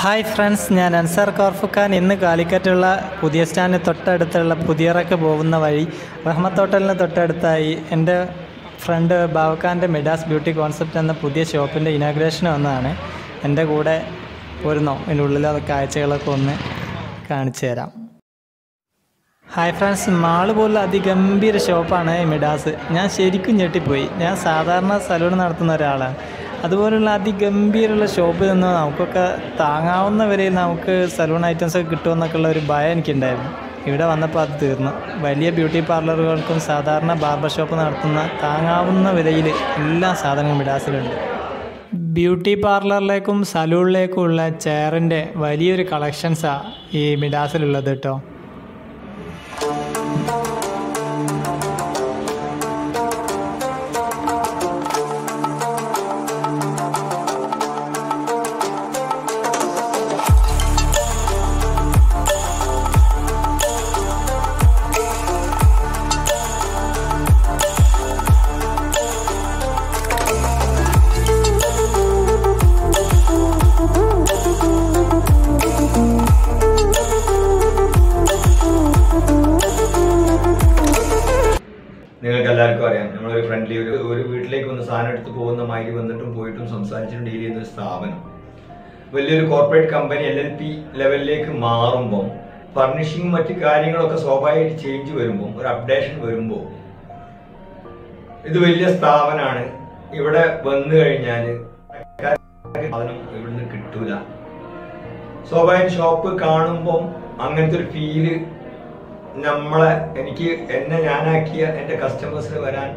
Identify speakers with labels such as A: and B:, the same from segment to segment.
A: hi friends ഞാൻ Ansar Khorfakkan ഇന്ന് കാലിക്കറ്റുള്ള പുതിയ സ്റ്റാൻഡ് തൊട്ടടുത്തുള്ള പുതിയറക്ക് പോകുന്ന വഴി റഹ്മത്ത് ഹോട്ടലിന് തൊട്ടടുത്തായി എൻ്റെ ഫ്രണ്ട് ബാവക്കാൻ്റെ മിഡാസ് ബ്യൂട്ടി കോൺസെപ്റ്റ് എന്ന പുതിയ ഷോപ്പിൻ്റെ ഇനാഗ്രേഷൻ വന്നതാണ് എൻ്റെ കൂടെ പോരുന്നോ ഇതിൻ്റെ ഉള്ളിലെ കാഴ്ചകളൊക്കെ ഒന്ന് കാണിച്ചു തരാം ഹായ് ഫ്രണ്ട്സ് മാള് പോലുള്ള അതിഗംഭീര ഷോപ്പാണ് ഈ മിഡാസ് ഞാൻ ശരിക്കും ഞെട്ടിപ്പോയി ഞാൻ സാധാരണ സലൂൺ നടത്തുന്ന ഒരാളാണ് അതുപോലുള്ള അതിഗംഭീരമുള്ള ഷോപ്പിൽ നിന്ന് നമുക്കൊക്കെ താങ്ങാവുന്ന വിലയിൽ നമുക്ക് സലൂൺ ഐറ്റംസ് ഒക്കെ കിട്ടുമെന്നൊക്കെയുള്ള ഒരു ഭയം എനിക്കുണ്ടായിരുന്നു ഇവിടെ വന്നപ്പോൾ അത് തീർന്നു വലിയ ബ്യൂട്ടി പാർലറുകൾക്കും സാധാരണ ബാർബർ ഷോപ്പ് നടത്തുന്ന താങ്ങാവുന്ന വിലയിൽ എല്ലാ സാധനങ്ങളും മിഡാസിലുണ്ട് ബ്യൂട്ടി പാർലറിലേക്കും സലൂണിലേക്കും ഉള്ള ചെയറിൻ്റെ വലിയൊരു കളക്ഷൻസാണ് ഈ മിഡാസിലുള്ളത് കേട്ടോ
B: നിങ്ങൾക്ക് എല്ലാവർക്കും അറിയാം നമ്മളൊരു ഫ്രണ്ട്ലി ഒരു ഒരു വീട്ടിലേക്ക് വന്ന് സാധനം എടുത്ത് പോകുന്ന മാതിരി വന്നിട്ടും പോയിട്ടും സംസാരിച്ചിട്ടും ഡീൽ ചെയ്യുന്ന ഒരു സ്ഥാപനം വലിയൊരു corporate company L L P ലെവലിലേക്ക് മാറുമ്പം ഫർണിഷിങ് മറ്റു കാര്യങ്ങളൊക്കെ സ്വാഭാവികമായിട്ട് ചേഞ്ച് വരുമ്പോൾ ഒരു അപ്ഡേഷൻ വരുമ്പോൾ ഇത് വലിയ സ്ഥാപനമാണ് ഇവിടെ വന്നു കഴിഞ്ഞാൽ സാധനം ഇവിടുന്ന് കിട്ടൂല സ്വാഭാവികം ഷോപ്പ് കാണുമ്പം അങ്ങനത്തെ ഒരു ഫീല് നമ്മളെ എനിക്ക് എന്നെ ഞാനാക്കിയ എൻ്റെ കസ്റ്റമേഴ്സിന് വരാൻ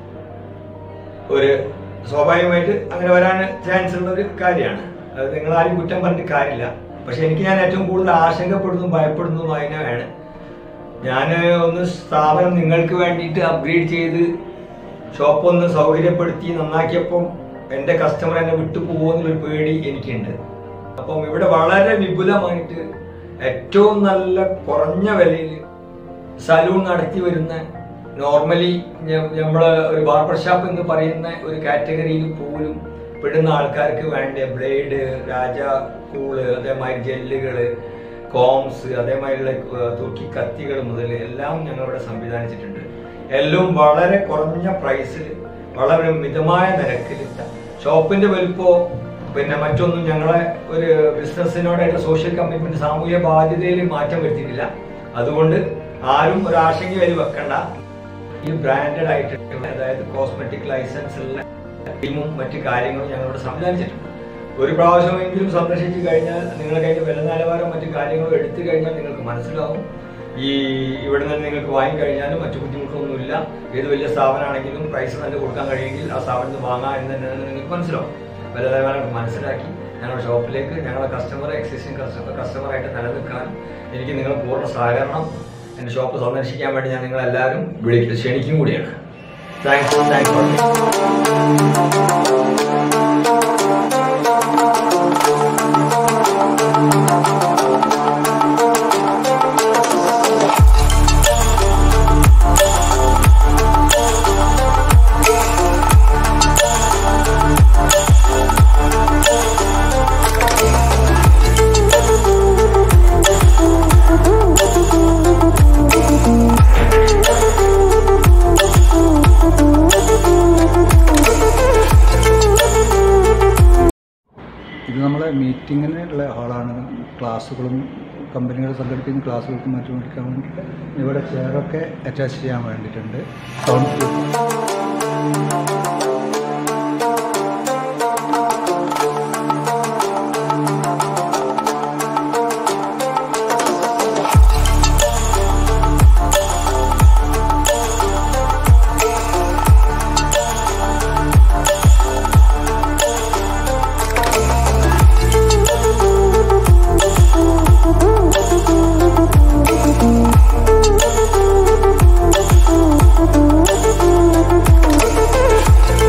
B: ഒരു സ്വാഭാവികമായിട്ട് അങ്ങനെ വരാൻ ചാൻസ് ഉള്ള ഒരു കാര്യമാണ് അത് നിങ്ങൾ ആരും കുറ്റം പറഞ്ഞിട്ട് കാര്യമില്ല പക്ഷെ എനിക്ക് ഞാൻ ഏറ്റവും കൂടുതൽ ആശങ്കപ്പെടുന്നതും ഭയപ്പെടുന്നതും അതിനാണ് ഞാൻ ഒന്ന് സ്ഥാപനം നിങ്ങൾക്ക് വേണ്ടിയിട്ട് അപ്ഗ്രേഡ് ചെയ്ത് ഷോപ്പ് ഒന്ന് സൗകര്യപ്പെടുത്തി നന്നാക്കിയപ്പം എൻ്റെ കസ്റ്റമർ എന്നെ വിട്ടു പോകുമെന്നൊരു പേടി എനിക്കുണ്ട് അപ്പം ഇവിടെ വളരെ വിപുലമായിട്ട് ഏറ്റവും നല്ല കുറഞ്ഞ വിലയിൽ സലൂൺ നടത്തി വരുന്ന നോർമലി നമ്മൾ ഒരു ബാർബർ ഷാപ്പ് എന്ന് പറയുന്ന ഒരു കാറ്റഗറിയിൽ പോലും പെടുന്ന ആൾക്കാർക്ക് വേണ്ട ബ്ലേഡ് രാജ കൂള് അതേമാതിരി ജെല്ലുകള് കോംസ് അതേമാതിരിയുള്ള ഏർ തൂക്കി കത്തികൾ മുതൽ എല്ലാം ഞങ്ങളിവിടെ സംവിധാനിച്ചിട്ടുണ്ട് എല്ലാം വളരെ കുറഞ്ഞ പ്രൈസിൽ വളരെ മിതമായ നിരക്കിൽ ഷോപ്പിന്റെ വലുപ്പോ പിന്നെ മറ്റൊന്നും ഞങ്ങളെ ഒരു ബിസിനസ്സിനോടായിട്ട് സോഷ്യൽ കമ്മിറ്റ്മെന്റ് സാമൂഹ്യ ബാധ്യതയിൽ മാറ്റം വരുത്തിയിട്ടില്ല അതുകൊണ്ട് ആരും ഒരു ആശങ്ക വരി വെക്കണ്ട ഈ ബ്രാൻഡഡ് ആയിട്ടുള്ള അതായത് കോസ്മെറ്റിക് ലൈസൻസ് ഉള്ള ടീമും മറ്റു കാര്യങ്ങളും ഞങ്ങളിവിടെ സംവിധാനിച്ചിട്ടുണ്ട് ഒരു പ്രാവശ്യമെങ്കിലും സന്ദർശിച്ചു കഴിഞ്ഞാൽ നിങ്ങളുടെ കയ്യിൽ വില നിലവാരം മറ്റു കാര്യങ്ങളും എടുത്തു കഴിഞ്ഞാൽ നിങ്ങൾക്ക് മനസ്സിലാവും ഈ ഇവിടെ നിന്ന് നിങ്ങൾക്ക് വാങ്ങിക്കഴിഞ്ഞാലും മറ്റു ബുദ്ധിമുട്ടൊന്നുമില്ല ഏത് വലിയ സ്ഥാപനമാണെങ്കിലും പ്രൈസ് നല്ല കൊടുക്കാൻ കഴിയുമെങ്കിൽ ആ സ്ഥാപനത്തിൽ വാങ്ങാം എന്ന് തന്നെയാണ് നിങ്ങൾക്ക് മനസ്സിലാവും വില നിലവാരം മനസ്സിലാക്കി ഞങ്ങളുടെ ഷോപ്പിലേക്ക് ഞങ്ങളുടെ കസ്റ്റമർ എക്സിസ്റ്റിംഗ് കസ്റ്റമർ കസ്റ്റമറായിട്ട് നിലനിൽക്കാൻ എനിക്ക് നിങ്ങൾ പൂർണ്ണ സഹകരണം എൻ്റെ ഷോപ്പ് സന്ദർശിക്കാൻ വേണ്ടി ഞാൻ നിങ്ങളെല്ലാവരും വിളിക്കും ക്ഷണിക്കും കൂടിയാണ് താങ്ക്സ് താങ്ക്സ് ഫോർ
C: ഇത് നമ്മളെ മീറ്റിങ്ങിനുള്ള ഹാളാണ് ക്ലാസ്സുകളും കമ്പനികൾ സംഘടിപ്പിക്കുന്ന ക്ലാസ്സുകൾക്കും മറ്റും എടുക്കാൻ വേണ്ടിയിട്ട് ഇവിടെ ചെയറൊക്കെ അറ്റാച്ച് ചെയ്യാൻ വേണ്ടിയിട്ടുണ്ട് കൗൺസിൽ
D: Thank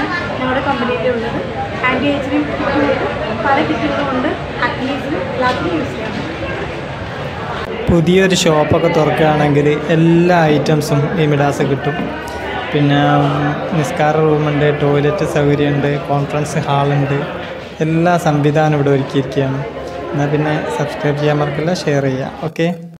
D: ഞങ്ങളുടെ കമ്പനിയിലുള്ളത് ആൻറ്റി ഏജിനും കിറ്റുമുണ്ട് പല കിറ്റുകളുമുണ്ട് അക്നീസിനും എല്ലാത്തിനും യൂസ് ചെയ്യാൻ പറ്റും
A: പുതിയൊരു ഷോപ്പൊക്കെ തുറക്കുകയാണെങ്കിൽ എല്ലാ ഐറ്റംസും ഈ മിഡാസ് കിട്ടും പിന്നെ ഉം, നിസ്കാര റൂമുണ്ട് ടോയ്ലറ്റ് സൗകര്യമുണ്ട് കോൺഫറൻസ് ഹാളുണ്ട് എല്ലാ സംവിധാനവും ഇവിടെ ഒരുക്കിയിരിക്കുകയാണ് എന്നാൽ പിന്നെ സബ്സ്ക്രൈബ് ചെയ്യാൻ മറക്കില്ല ഷെയർ ചെയ്യുക ഓക്കെ